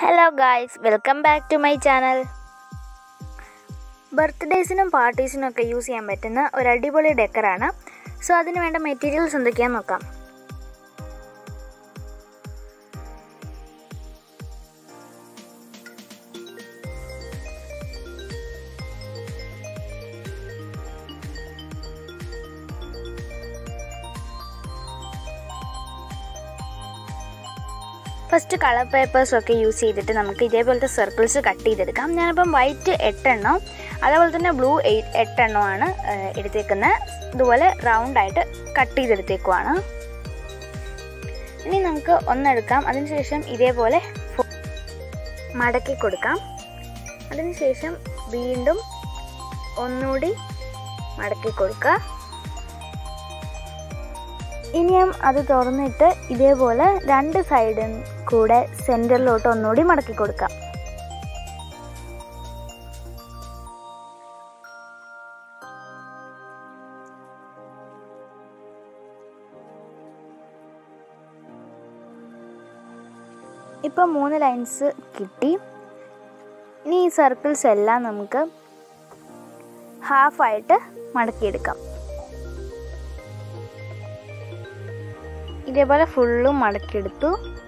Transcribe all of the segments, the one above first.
hello guys welcome back to my channel ബർത്ത്ഡേസിനും പാർട്ടീസിനും ഒക്കെ യൂസ് ചെയ്യാൻ പറ്റുന്ന ഒരു അടിപൊളി ഡെക്കറാണ് സോ അതിന് വേണ്ട മെറ്റീരിയൽസ് എന്തൊക്കെയാണെന്ന് നോക്കാം ഫസ്റ്റ് കളർ പേപ്പേഴ്സ് ഒക്കെ യൂസ് ചെയ്തിട്ട് നമുക്ക് ഇതേപോലത്തെ സർക്കിൾസ് കട്ട് ചെയ്തെടുക്കാം ഞാനിപ്പം വൈറ്റ് എട്ടെണ്ണം അതേപോലെ തന്നെ ബ്ലൂ എയ്റ്റ് എട്ടെണ്ണമാണ് എടുത്തേക്കുന്നത് ഇതുപോലെ റൗണ്ട് ആയിട്ട് കട്ട് ചെയ്തെടുത്തേക്കുവാണ് ഇനി നമുക്ക് ഒന്നെടുക്കാം അതിനുശേഷം ഇതേപോലെ ഫോ- മടക്കി കൊടുക്കാം അതിനുശേഷം വീണ്ടും ഒന്നുകൂടി മടക്കി കൊടുക്കുക ഇനിയും അത് തുറന്നിട്ട് ഇതേപോലെ രണ്ട് സൈഡും കൂടെ സെൻറ്ററിലോട്ട് ഒന്നുകൂടി മടക്കി കൊടുക്കാം ഇപ്പം മൂന്ന് ലൈൻസ് കിട്ടി ഇനി ഈ സർക്കിൾസ് എല്ലാം നമുക്ക് ഹാഫായിട്ട് മടക്കിയെടുക്കാം ഇതേപോലെ ഫുള്ളും മടക്കിയെടുത്തു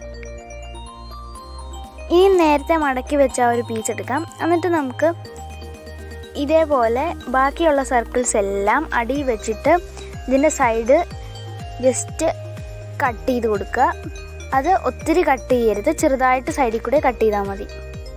ഇനി നേരത്തെ മടക്കി വെച്ച ആ ഒരു പീസ് എടുക്കാം എന്നിട്ട് നമുക്ക് ഇതേപോലെ ബാക്കിയുള്ള സർക്കിൾസ് എല്ലാം അടി വെച്ചിട്ട് ഇതിൻ്റെ സൈഡ് ജസ്റ്റ് കട്ട് ചെയ്ത് കൊടുക്കുക അത് ഒത്തിരി കട്ട് ചെയ്യരുത് ചെറുതായിട്ട് സൈഡിൽ കൂടെ കട്ട് ചെയ്താൽ മതി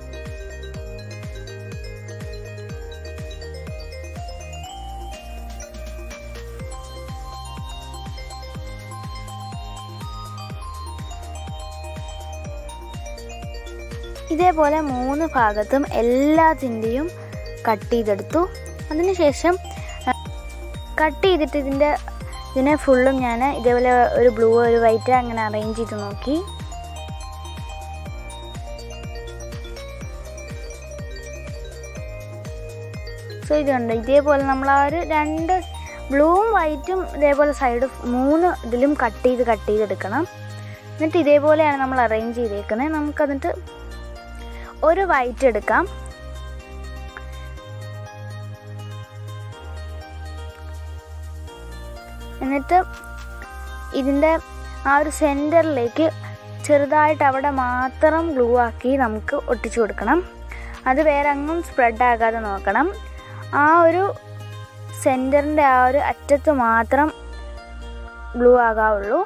ഇതേപോലെ മൂന്ന് ഭാഗത്തും എല്ലാത്തിൻ്റെയും കട്ട് ചെയ്തെടുത്തു അതിനുശേഷം കട്ട് ചെയ്തിട്ട് ഇതിൻ്റെ ഇതിനെ ഫുള്ളും ഞാൻ ഇതേപോലെ ഒരു ബ്ലൂ ഒരു വൈറ്റ് അങ്ങനെ അറേഞ്ച് ചെയ്ത് നോക്കി സോ ഇതുണ്ട് ഇതേപോലെ നമ്മൾ ആ ഒരു രണ്ട് ബ്ലൂവും വൈറ്റും ഇതേപോലെ സൈഡ് മൂന്ന് ഇതിലും കട്ട് ചെയ്ത് കട്ട് ചെയ്തെടുക്കണം എന്നിട്ട് ഇതേപോലെയാണ് നമ്മൾ അറേഞ്ച് ചെയ്തേക്കുന്നത് നമുക്ക് എന്നിട്ട് ഒരു വൈറ്റ് എടുക്കാം എന്നിട്ട് ഇതിൻ്റെ ആ ഒരു സെൻറ്ററിലേക്ക് ചെറുതായിട്ട് അവിടെ മാത്രം ഗ്ലൂ ആക്കി നമുക്ക് ഒട്ടിച്ചു കൊടുക്കണം അത് വേറെ അങ്ങും സ്പ്രെഡ് ആകാതെ നോക്കണം ആ ഒരു സെൻറ്ററിൻ്റെ ആ ഒരു അറ്റത്ത് മാത്രം ഗ്ലൂ ആകാവുള്ളൂ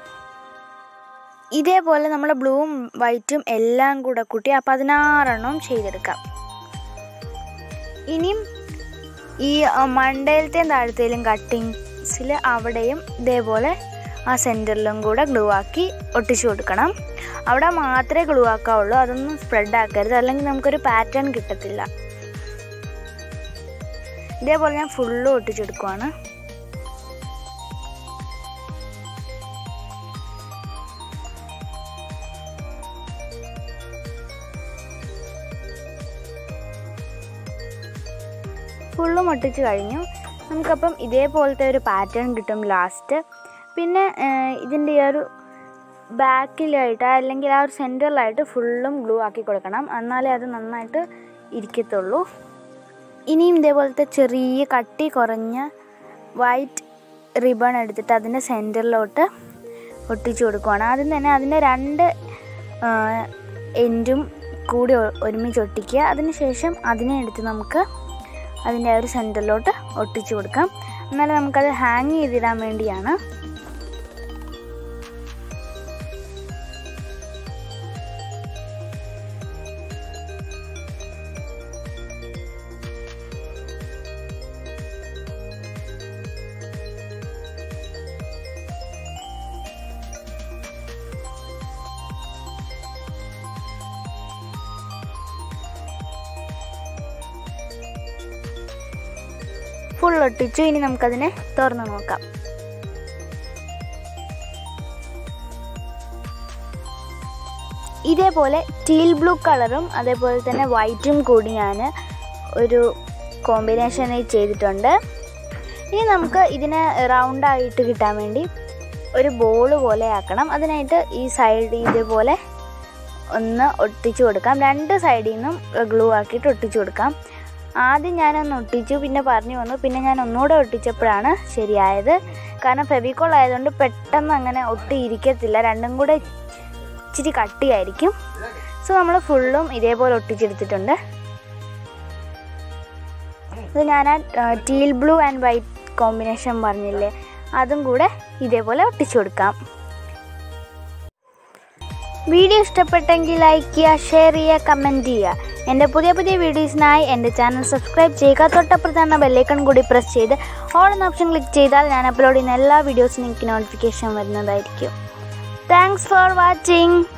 ഇതേപോലെ നമ്മൾ ബ്ലൂവും വൈറ്റും എല്ലാം കൂടെ കൂട്ടി ആ പതിനാറെണ്ണം ചെയ്തെടുക്കാം ഇനിയും ഈ മണ്ടയിലത്തെയും താഴത്തേലും കട്ടിങ്സിൽ അവിടെയും ഇതേപോലെ ആ സെൻറ്ററിലും കൂടെ ഗ്ലൂ ആക്കി ഒട്ടിച്ചു കൊടുക്കണം അവിടെ മാത്രമേ ഗ്ലൂ ആക്കാവുള്ളൂ അതൊന്നും സ്പ്രെഡ് ആക്കരുത് അല്ലെങ്കിൽ നമുക്കൊരു പാറ്റേൺ കിട്ടത്തില്ല ഇതേപോലെ ഞാൻ ഫുള്ളും ഒട്ടിച്ചെടുക്കുവാണ് ഫുള്ളും ഒട്ടിച്ച് കഴിഞ്ഞു നമുക്കപ്പം ഇതേപോലത്തെ ഒരു പാറ്റേൺ കിട്ടും ലാസ്റ്റ് പിന്നെ ഇതിൻ്റെ ഈ ഒരു ബാക്കിലായിട്ട് അല്ലെങ്കിൽ ആ ഒരു സെൻറ്ററിലായിട്ട് ഫുള്ളും ഗ്ലൂ ആക്കി കൊടുക്കണം എന്നാലേ അത് നന്നായിട്ട് ഇരിക്കത്തുള്ളൂ ഇനിയും ഇതേപോലത്തെ ചെറിയ കട്ടി കുറഞ്ഞ വൈറ്റ് റിബൺ എടുത്തിട്ട് അതിൻ്റെ സെൻറ്ററിലോട്ട് ഒട്ടിച്ചു കൊടുക്കുവാണ് ആദ്യം തന്നെ അതിൻ്റെ രണ്ട് എൻഡും കൂടി ഒരുമിച്ച് ഒട്ടിക്കുക അതിനുശേഷം അതിനെ എടുത്ത് നമുക്ക് അതിൻ്റെ ആ ഒരു സെൻറ്ററിലോട്ട് ഒട്ടിച്ചു കൊടുക്കാം എന്നാലും നമുക്കത് ഹാങ് ചെയ്തിടാൻ വേണ്ടിയാണ് ഫുൾ ഒട്ടിച്ചു ഇനി നമുക്കതിനെ തുറന്നു നോക്കാം ഇതേപോലെ ടീൽ ബ്ലൂ കളറും അതേപോലെ തന്നെ വൈറ്റും കൂടി ഞാൻ ഒരു കോമ്പിനേഷനായി ചെയ്തിട്ടുണ്ട് ഇനി നമുക്ക് ഇതിനെ റൗണ്ടായിട്ട് കിട്ടാൻ വേണ്ടി ഒരു ബോൾ പോലെ ആക്കണം അതിനായിട്ട് ഈ സൈഡ് ഇതേപോലെ ഒന്ന് ഒട്ടിച്ചു കൊടുക്കാം രണ്ട് സൈഡിൽ നിന്നും ഗ്ലൂ ആക്കിയിട്ട് ഒട്ടിച്ചു കൊടുക്കാം ആദ്യം ഞാനൊന്ന് ഒട്ടിച്ചു പിന്നെ പറഞ്ഞു വന്നു പിന്നെ ഞാൻ ഒന്നുകൂടെ ഒട്ടിച്ചപ്പോഴാണ് ശരിയായത് കാരണം ഫെവിക്കോൾ ആയതുകൊണ്ട് പെട്ടെന്ന് അങ്ങനെ ഒട്ടിയിരിക്കത്തില്ല രണ്ടും കൂടെ ഇച്ചിരി കട്ടിയായിരിക്കും സോ നമ്മൾ ഫുള്ളും ഇതേപോലെ ഒട്ടിച്ചെടുത്തിട്ടുണ്ട് ഇത് ഞാൻ ആ teal blue and white combination പറഞ്ഞില്ലേ അതും കൂടെ ഇതേപോലെ ഒട്ടിച്ചു കൊടുക്കാം വീഡിയോ ഇഷ്ടപ്പെട്ടെങ്കിൽ ലൈക്ക് ചെയ്യുക ഷെയർ ചെയ്യുക കമൻറ്റ് ചെയ്യുക എൻ്റെ പുതിയ പുതിയ വീഡിയോസിനായി എൻ്റെ ചാനൽ സബ്സ്ക്രൈബ് ചെയ്യുക തൊട്ടപ്പുറത്ത് തന്നെ ബെല്ലൈക്കൺ കൂടി പ്രസ് ചെയ്ത് ഓൾ എന്ന ഓപ്ഷൻ ക്ലിക്ക് ചെയ്താൽ ഞാൻ അപ്ലോഡ് ചെയ്യുന്ന എല്ലാ വീഡിയോസും നിങ്ങൾക്ക് നോട്ടിഫിക്കേഷൻ വരുന്നതായിരിക്കും താങ്ക്സ് ഫോർ വാച്ചിങ്